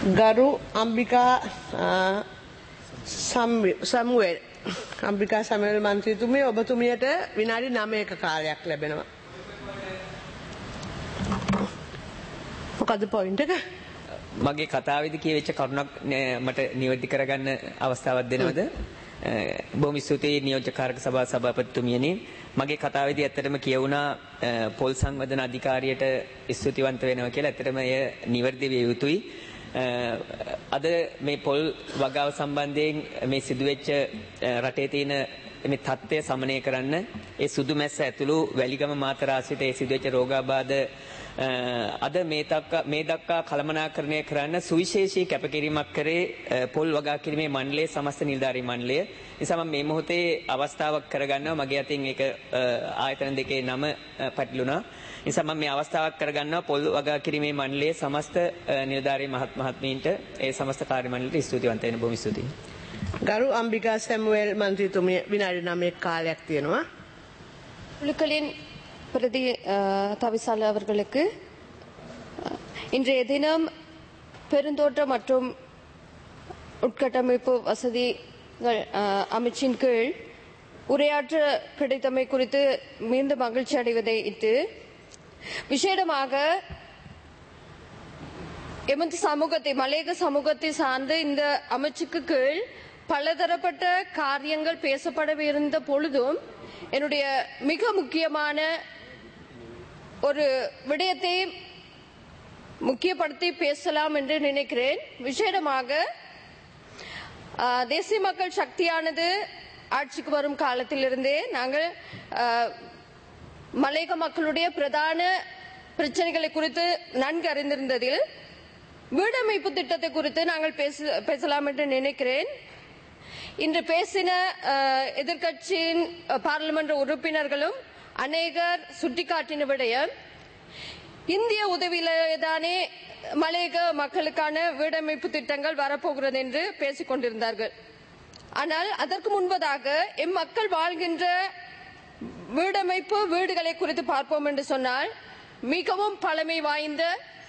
ගරු අම්බිකා අ, සම්වි- සමුවෙල් අම්බිකා සමල් මන්ත්‍රීතුමිය ඔබතුමියට විනාඩි නමයක කාලයක් ලැබෙනවා. මොකද පොයින්ට එක මගේ කතාවේදී කියවෙච්ච කරුණක් නෑ, මට නිවැරදි කරගන්න අවස්ථාවක් දෙනවද? අ, බොහොම ස්තුතියි නියෝජ්‍යකාරක සභා සභාපතිතුමියනි. මගේ කතාවේදී ඇත්තටම කියවුණා අ, පොල් සංවර්ධන අධිකාරියට ස්තුතිවන්ත වෙනවා කියලා. ඇත්තටම එය නිවැරදි විය යුතුයි. අ, අද මේ පොල් වගාව සම්බන්ධයෙන් මේ සිදුවෙච්ච අ, රටේ තියෙන මේ தත්ත්වය සමනය කරන්න ඒ සුදු මැස්ස ඇතුළු වැලිගම මාතරාසිට ඒ සිදුවෙච්ච රෝගාබාධ අ, අද මේ දක්වා මේ දක්වා කළමනාකරණය කරන්න සුවිශේෂී කැපකිරීමක් කරේ අ, පොල් වගා කිරීමේ මණ්ඩලයේ සමස්ත නිලධාරී මණ්ඩලය. නිසා මම මේ මොහොතේ අවස්ථාවක් කරගන්නවා මගේ අතින් ඒක අ, ආයතන දෙකේ නම අ, පැටලුණා. නිසා මම මේ අවස්ථාවක් කරගන්නවා පොල් වගා කිරීමේ මණ්ඩලයේ සමස්ත අ, නිලධාරී මහත් මහත්මීන්ට ඒ සමස්ත කාර්ය මණ්ඩලයට ස්තුතිවන්ත වෙන බොහොම ස්තුතියි. ගරු අම්බිකා සැමුවල් මන්ත්‍රීතුමිය විනාඩි නමයක් කාලයක් තියෙනවා. குழுக்களின் பிரதி அஹ், தவிசாளர் அவர்களுக்கு அஹ், இன்றைய தினம் பெருந்தோட்டம் மற்றும் உட்கட்டமைப்பு வசதிகள் அஹ், அமைச்சின் கீழ் உரையாற்ற கிடைத்தமை குறித்து மிகுந்த மகிழ்ச்சி அடைவதை இட்டு விசேடமாக எமது சமூகத்தை மலையக சமூகத்தை சார்ந்த இந்த அமைச்சுக்கு கீழ் பலதரப்பட்ட காரியங்கள் பேசப்படவிருந்த பொழுதும் என்னுடைய மிக முக்கியமான ஒரு விடயத்தை முக்கியப்படுத்தி பேசலாம் என்று நினைக்கிறேன் விசேடமாக ஆஹ், தேசிய மக்கள் சக்தியானது ஆட்சிக்கு வரும் காலத்திலிருந்தே நாங்கள் ஆஹ், மலையக மக்களுடைய பிரதான பிரச்சனைகளை குறித்து நன்கு அறிந்திருந்ததில் வீடமைப்பு திட்டத்தை குறித்து நாங்கள் பேச பேசலாம் என்று நினைக்கிறேன் இன்று பேசின அஹ், எதிர்க்கட்சியின் அஹ், பாராளுமன்ற உறுப்பினர்களும் அநேகர் சுட்டிக்காட்டின விடயம் இந்திய உதவியில்தானே மலையக மக்களுக்கான வீடமைப்பு திட்டங்கள் வரப்போகிறது என்று பேசிக் கொண்டிருந்தார்கள் ஆனால் அதற்கு முன்பதாக எம் மக்கள் வாழ்கின்ற வீடமைப்பு வீடுகளை குறித்து பார்ப்போம் என்று சொன்னால் மிகவும் பழமை வாய்ந்த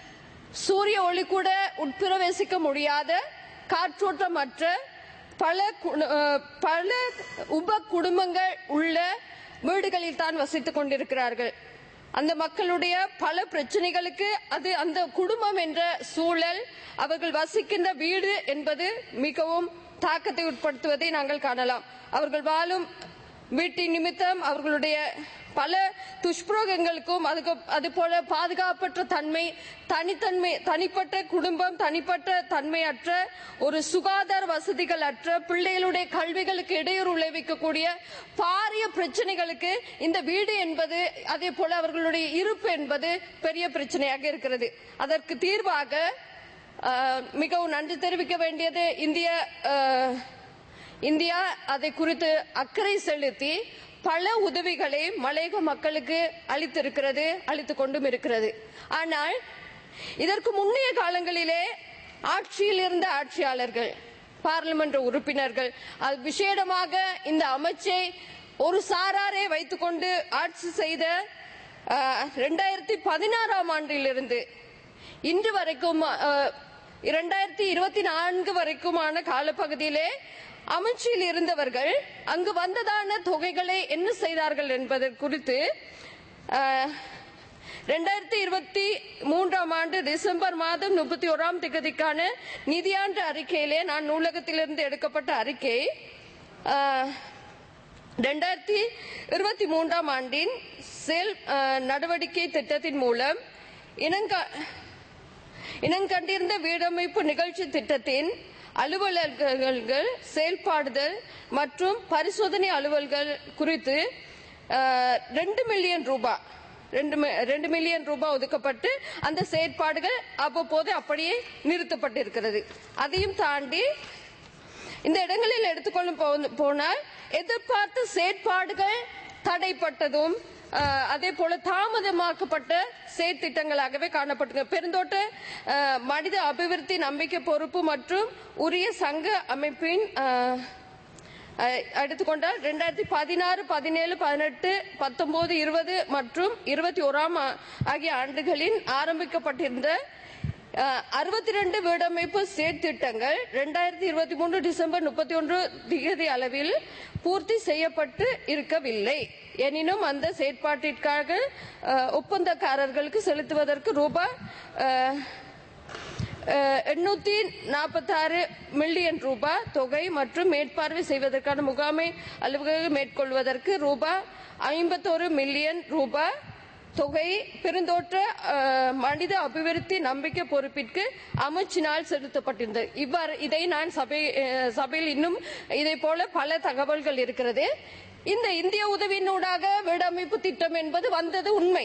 சூரிய ஒளி கூட உட்பிரவேசிக்க முடியாத காற்றோட்டமற்ற பல குடு- அஹ், பல உப குடும்பங்கள் உள்ள வீடுகளில் தான் வசித்துக் கொண்டிருக்கிறார்கள் அந்த மக்களுடைய பல பிரச்சனைகளுக்கு அது அந்த குடும்பம் என்ற சூழல் அவர்கள் வசிக்கின்ற வீடு என்பது மிகவும் தாக்கத்தை உட்படுத்துவதை நாங்கள் காணலாம் அவர்கள் வாழும் வீட்டின் நிமித்தம் அவர்களுடைய பல துஷ்பிரயோகங்களுக்கும் அதுக்கு அது போல பாதுகாப்பற்ற தன்மை தனித்தன்மை தனிப்பட்ட குடும்பம் தனிப்பட்ட தன்மையற்ற ஒரு சுகாதார வசதிகள் அற்ற பிள்ளைகளுடைய கல்விகளுக்கு இடையூறு விளைவிக்கக்கூடிய பாரிய பிரச்சனைகளுக்கு இந்த வீடு என்பது அதே போல அவர்களுடைய இருப்பு என்பது பெரிய பிரச்சனையாக இருக்கிறது அதற்கு தீர்வாக அஹ், மிகவும் நன்றி தெரிவிக்க வேண்டியது இந்திய அஹ், இந்தியா அதை குறித்து அக்கறை செலுத்தி பல உதவிகளை மலையக மக்களுக்கு அளித்திருக்கிறது அளித்துக் கொண்டும் இருக்கிறது ஆனால் இதற்கு முன்னைய காலங்களிலே ஆட்சியில் இருந்த ஆட்சியாளர்கள் பார்லிமெண்ட் உறுப்பினர்கள் அது விசேடமாக இந்த அமைச்சை ஒரு சாராரை வைத்துக்கொண்டு ஆட்சி செய்த இரண்டாயிரத்தி பதினாறாம் ஆண்டிலிருந்து இன்று வரைக்கும் இரண்டாயிரத்தி இருபத்தி நான்கு வரைக்குமான காலப்பகுதியிலே அமைச்சில் இருந்தவர்கள் அங்கு வந்ததான தொகைகளை என்ன செய்தார்கள் என்பது குறித்து ரெண்டாயிரத்தி இருபத்தி மூன்றாம் ஆண்டு டிசம்பர் மாதம் முப்பத்தி ஓராம் திகதிக்கான நிதியாண்டு அறிக்கையிலே நான் நூலகத்திலிருந்து எடுக்கப்பட்ட அறிக்கை ரெண்டாயிரத்தி இருபத்தி மூன்றாம் ஆண்டின் செல் அஹ், நடவடிக்கை திட்டத்தின் மூலம் இனங்க இனங்கண்டிருந்த வீடமைப்பு நிகழ்ச்சி திட்டத்தின் அலுவலர்கள் செயல்பாடுதல் மற்றும் பரிசோதனை அலுவல்கள் குறித்து அஹ், ரெண்டு மில்லியன் ரூபாய் ரெண்டு மி- ரெண்டு மில்லியன் ரூபாய் ஒதுக்கப்பட்டு அந்த செயற்பாடுகள் அவ்வப்போது அப்படியே நிறுத்தப்பட்டிருக்கிறது அதையும் தாண்டி இந்த இடங்களில் எடுத்துக்கொள்ளும் போ- போனால் எதிர்பார்த்த செயற்பாடுகள் தடைப்பட்டதும் அஹ், அதே போல தாமதமாக்கப்பட்ட செயற்திட்டங்களாகவே காணப்பட்டு பெருந்தோட்ட அஹ், மனித அபிவிருத்தி நம்பிக்கை பொறுப்பு மற்றும் உரிய சங்க அமைப்பின் அஹ், அஹ், எடுத்துக்கொண்டால் ரெண்டாயிரத்தி பதினாறு பதினேழு பதினெட்டு பத்தொன்பது இருபது மற்றும் இருபத்தி ஓராம் ஆ- ஆகிய ஆண்டுகளில் ஆரம்பிக்கப்பட்டிருந்த அறுபத்தி ரெண்டு வீடமைப்பு செயற்திட்டங்கள் ரெண்டாயிரத்தி இருபத்தி மூன்று டிசம்பர் முப்பத்தி ஒன்று திகதி அளவில் பூர்த்தி செய்யப்பட்டு இருக்கவில்லை எனினும் அந்த செயற்பாட்டிற்காக அஹ், ஒப்பந்தக்காரர்களுக்கு செலுத்துவதற்கு ரூபாய் அஹ், எண்ணூத்தி நாற்பத்தாறு மில்லியன் ரூபாய் தொகை மற்றும் மேற்பார்வை செய்வதற்கான முகாமை அலுவலகம் மேற்கொள்வதற்கு ரூபாய் ஐம்பத்தோரு மில்லியன் ரூபாய் தொகை பெருந்தோட்ட அஹ், மனித அபிவிருத்தி நம்பிக்கை பொறுப்பிற்கு அமைச்சினால் செலுத்தப்பட்டிருந்தது இவ்வாறு இதை நான் சபை அஹ், சபையில் இன்னும் இதை போல பல தகவல்கள் இருக்கிறது இந்த இந்திய உதவியினூடாக வீடமைப்பு திட்டம் என்பது வந்தது உண்மை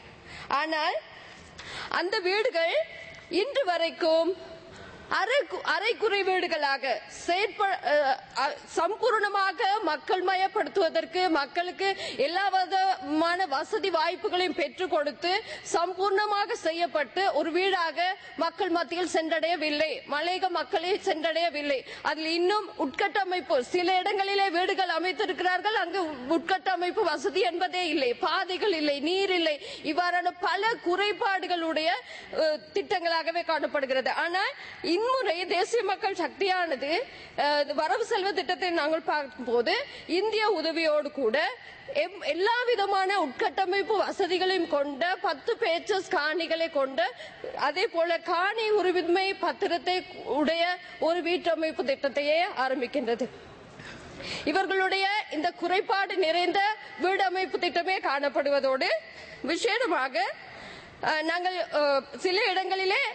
ஆனால் அந்த வீடுகள் இன்று வரைக்கும் அரை அரைக்குறை வீடுகளாக செயற்ப அஹ், அஹ், சம்பூர்ணமாக மக்கள் மயப்படுத்துவதற்கு மக்களுக்கு எல்லா விதமான வசதி வாய்ப்புகளையும் பெற்றுக் கொடுத்து சம்பூர்ணமாக செய்யப்பட்டு ஒரு வீடாக மக்கள் மத்தியில் சென்றடையவில்லை மலையக மக்களை சென்றடையவில்லை அதில் இன்னும் உட்கட்டமைப்பு சில இடங்களிலே வீடுகள் அமைத்திருக்கிறார்கள் அங்கு உட்கட்டமைப்பு வசதி என்பதே இல்லை பாதைகள் இல்லை நீர் இல்லை இவ்வாறான பல குறைபாடுகளுடைய அஹ், திட்டங்களாகவே காணப்படுகிறது ஆனால் இம்முறை தேசிய மக்கள் சக்தியானது அஹ், வரவு செல்வ திட்டத்தை நாங்கள் பார்க்கும்போது இந்திய உதவியோடு கூட எம்- எல்லா விதமான உட்கட்டமைப்பு வசதிகளையும் கொண்ட பத்து பேச்சஸ் காணிகளை கொண்ட அதே போல காணி உரிமை பத்திரத்தை உடைய ஒரு வீட்டமைப்பு திட்டத்தையே ஆரம்பிக்கின்றது இவர்களுடைய இந்த குறைபாடு நிறைந்த வீடமைப்பு திட்டமே காணப்படுவதோடு விசேடமாக அஹ், நாங்கள் அஹ், சில இடங்களிலே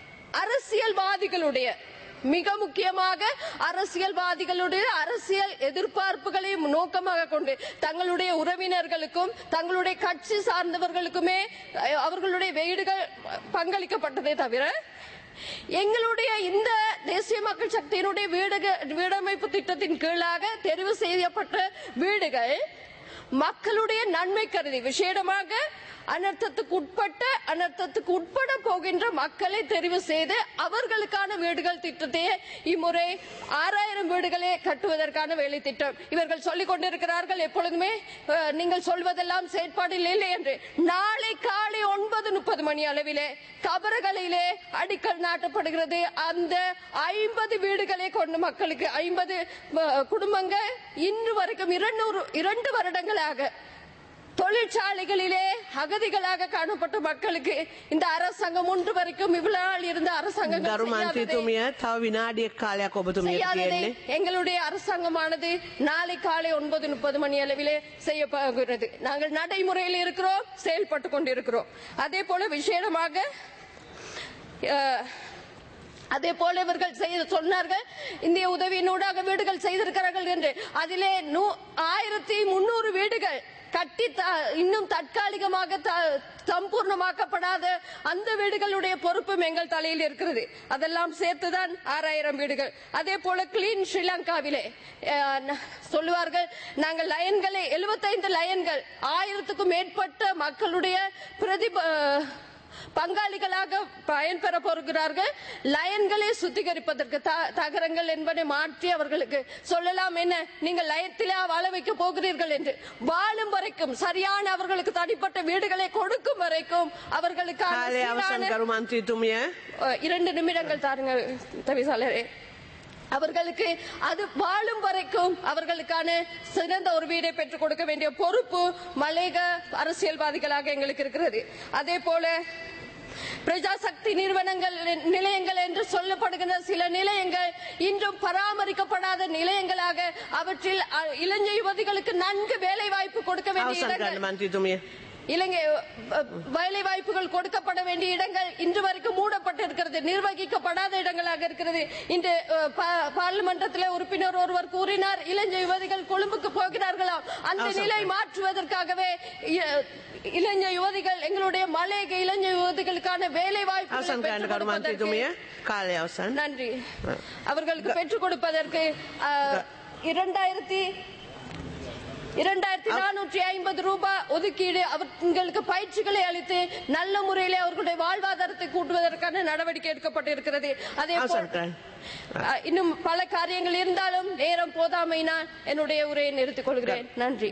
அரசியல்வாதிகளுடைய மிக முக்கியமாக அரசியல்வாதிகளுடைய அரசியல் எதிர்பார்ப்புகளையும் நோக்கமாக கொண்டு தங்களுடைய உறவினர்களுக்கும் தங்களுடைய கட்சி சார்ந்தவர்களுக்குமே அஹ், அவர்களுடைய வீடுகள் பங்களிக்கப்பட்டதே தவிர எங்களுடைய இந்த தேசிய மக்கள் சக்தியினுடைய வீடுக வீடமைப்பு திட்டத்தின் கீழாக தெரிவு செய்யப்பட்ட வீடுகள் மக்களுடைய நன்மை கருதி விசேடமாக அனர்த்தத்துக்கு உட்பட்ட அனர்த்தத்துக்கு உட்பட போகின்ற மக்களை தெரிவு செய்து அவர்களுக்கான வீடுகள் திட்டத்தையே இம்முறை ஆறாயிரம் வீடுகளே கட்டுவதற்கான வேலை திட்டம் இவர்கள் சொல்லிக் கொண்டிருக்கிறார்கள் எப்பொழுதுமே அஹ், நீங்கள் சொல்வதெல்லாம் செயற்பாடில் இல்லை என்று நாளை காலை ஒன்பது முப்பது மணி அளவிலே கபரகளிலே அடிக்கல் நாட்டப்படுகிறது அந்த ஐம்பது வீடுகளை கொண்ட மக்களுக்கு ஐம்பது குடும்பங்கள் இன்று வரைக்கும் இருநூறு இரண்டு வருடங்களாக தொழிற்சாலைகளிலே அகதிகளாக காணப்பட்ட மக்களுக்கு இந்த அரசாங்கம் ஒன்று வரைக்கும் இவ்வளவு இருந்த அரசாங்கம் ගරු මන්ත්‍රීතුමිය තව විනාඩියක් කාලයක් ඔබතුමියට செய்யாததை තියෙන්නේ. எங்களுடைய அரசாங்கமானது நாளை காலை ஒன்பது முப்பது மணி அளவிலே செய்யப்படுகிறது நாங்கள் நடைமுறையில் இருக்கிறோம் செயல்பட்டு கொண்டிருக்கிறோம் அதே போல விசேடமாக அஹ், அதே போல இவர்கள் செய்து சொன்னார்கள் இந்திய உதவியினூடாக வீடுகள் செய்திருக்கிறார்கள் என்று அதிலே நூ- ஆயிரத்தி முன்னூறு வீடுகள் கட்டி த- இன்னும் தற்காலிகமாக த- சம்பூர்ணமாக்கப்படாத அந்த வீடுகளுடைய பொறுப்பும் எங்கள் தலையில் இருக்கிறது அதெல்லாம் சேர்த்துதான் ஆறாயிரம் வீடுகள் அதே போல கிளீன் ஸ்ரீலங்காவிலே அஹ், ந- சொல்லுவார்கள் நாங்கள் லயன்களை 75 லயன்கள் ஆயிரத்துக்கும் மேற்பட்ட மக்களுடைய பிரதிப பங்காளிகளாக பயன்பெற போகிறார்கள் லயன்களை சுத்திகரிப்பதற்கு த- தகரங்கள் என்பதை மாற்றி அவர்களுக்கு சொல்லலாம் என்ன நீங்கள் லயத்திலே வாழ வைக்க போகிறீர்கள் என்று வாழும் வரைக்கும் சரியான அவர்களுக்கு தனிப்பட்ட வீடுகளை கொடுக்கும் வரைக்கும் அவர்களுக்கான කාලය අවසන් சீரான- ගරු මන්ත්‍රීතුමිය. அஹ், இரண்டு நிமிடங்கள் தாருங்கள் தவிசாளரே அவர்களுக்கு அது வாழும் வரைக்கும் அவர்களுக்கான சிறந்த ஒரு வீடை பெற்றுக் கொடுக்க வேண்டிய பொறுப்பு மலேக அரசியல்வாதிகளாக எங்களுக்கு இருக்கிறது அதே போல பிரஜாசக்தி நிறுவனங்கள் நிலையங்கள் என்று சொல்லப்படுகின்ற சில நிலையங்கள் இன்றும் பராமரிக்கப்படாத நிலையங்களாக அவற்றில் அஹ், இளைஞ யுவதிகளுக்கு நன்கு வேலை வாய்ப்பு கொடுக்க வேண்டிய අවසන් இடங்கள் කරන්න මන්ත්‍රීතුමිය. இலங்கை அஹ், வேலை வாய்ப்புகள் கொடுக்கப்பட வேண்டிய இடங்கள் இன்று வரைக்கும் மூடப்பட்டிருக்கிறது நிர்வகிக்கப்படாத இடங்களாக இருக்கிறது இன்று அஹ், பா- பார்லிமெண்டத்தில் உறுப்பினர் ஒருவர் கூறினார் இளைஞர் யுவதிகள் கொழும்புக்கு போகிறார்களாம் அந்த அவசரம். நிலை மாற்றுவதற்காகவே இ- இளைஞர் யுவதிகள் எங்களுடைய மலையக இளைஞர் யுவதிகளுக்கான வேலை අවසන් කරන්න ගරු මන්ත්‍රීතුමිය. வாய்ப்பு කාලය අවසන්. நன்றி அவர்களுக்கு பெற்றுக் கொடுப்பதற்கு அஹ், இரண்டாயிரத்தி இரண்டாயிரத்தி நானூற்றி ஐம்பது ரூபாய் ஒதுக்கீடு அவர்களுக்கு பயிற்சிகளை அளித்து நல்ல முறையிலே அவர்களுடைய வாழ்வாதாரத்தை கூட்டுவதற்கான நடவடிக்கை எடுக்கப்பட்டிருக்கிறது அதே போல் අවසන් කරන්න. அஹ், இன்னும் பல காரியங்கள் இருந்தாலும் நேரம் போதாமையினால் என்னுடைய உரையை நிறுத்திக் கொள்கிறேன் நன்றி